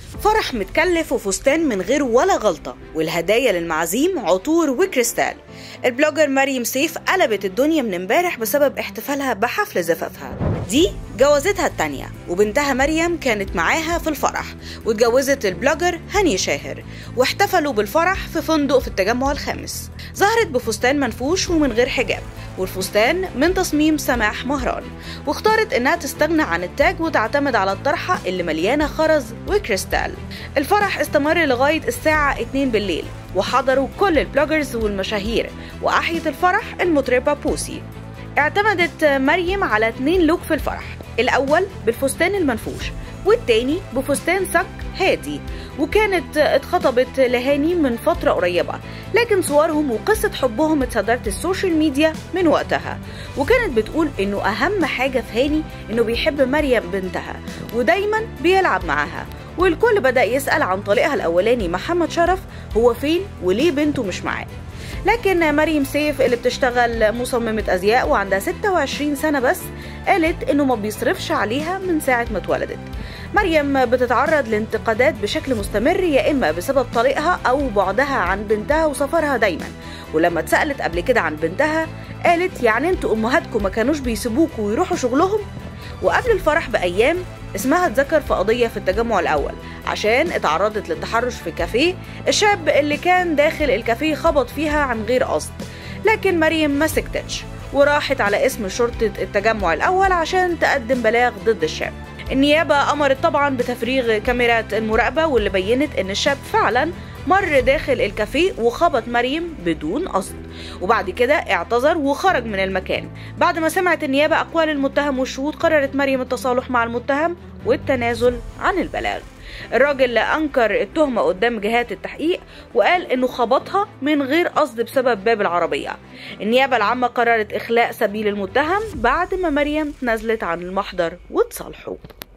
فرح متكلف وفستان من غير ولا غلطة والهدايا للمعازيم عطور وكريستال البلوجر مريم سيف قلبت الدنيا من امبارح بسبب احتفالها بحفل زفافها دي جوازتها التانية وبنتها مريم كانت معاها في الفرح واتجوزت البلوجر هاني شاهر واحتفلوا بالفرح في فندق في التجمع الخامس ظهرت بفستان منفوش ومن غير حجاب والفستان من تصميم سماح مهران واختارت انها تستغنى عن التاج وتعتمد على الطرحة اللي مليانة خرز وكريستال الفرح استمر لغاية الساعة 2 بالليل وحضروا كل البلوجرز والمشاهير وأحيت الفرح المطربة بوسي اعتمدت مريم على اتنين لوك في الفرح الأول بالفستان المنفوش والتاني بفستان صك هادي وكانت اتخطبت لهاني من فترة قريبة لكن صورهم وقصة حبهم اتصدرت السوشيال ميديا من وقتها وكانت بتقول انه اهم حاجة في هاني انه بيحب مريم بنتها ودايما بيلعب معاها والكل بدأ يسأل عن طليقها الأولاني محمد شرف هو فين وليه بنته مش معاه لكن مريم سيف اللي بتشتغل مصممة أزياء وعندها 26 سنة بس قالت إنه ما بيصرفش عليها من ساعة ما اتولدت مريم بتتعرض لانتقادات بشكل مستمر يا إما بسبب طريقها أو بعدها عن بنتها وسفرها دايما ولما اتسألت قبل كده عن بنتها قالت يعني انتوا أمهاتكم ما كانوش بيسيبوكوا ويروحوا شغلهم وقبل الفرح بأيام اسمها اتذكر في قضية في التجمع الأول عشان اتعرضت للتحرش في كافيه الشاب اللي كان داخل الكافيه خبط فيها عن غير قصد لكن مريم ما سكتتش وراحت على اسم شرطة التجمع الأول عشان تقدم بلاغ ضد الشاب النيابة أمرت طبعا بتفريغ كاميرات المراقبة واللي بينت إن الشاب فعلا مر داخل الكافيه وخبط مريم بدون قصد وبعد كده اعتذر وخرج من المكان بعد ما سمعت النيابة أقوال المتهم والشهود قررت مريم التصالح مع المتهم والتنازل عن البلاغ الراجل أنكر التهمة قدام جهات التحقيق وقال إنه خبطها من غير قصد بسبب باب العربية النيابة العامة قررت إخلاء سبيل المتهم بعد ما مريم نزلت عن المحضر وتصالحوا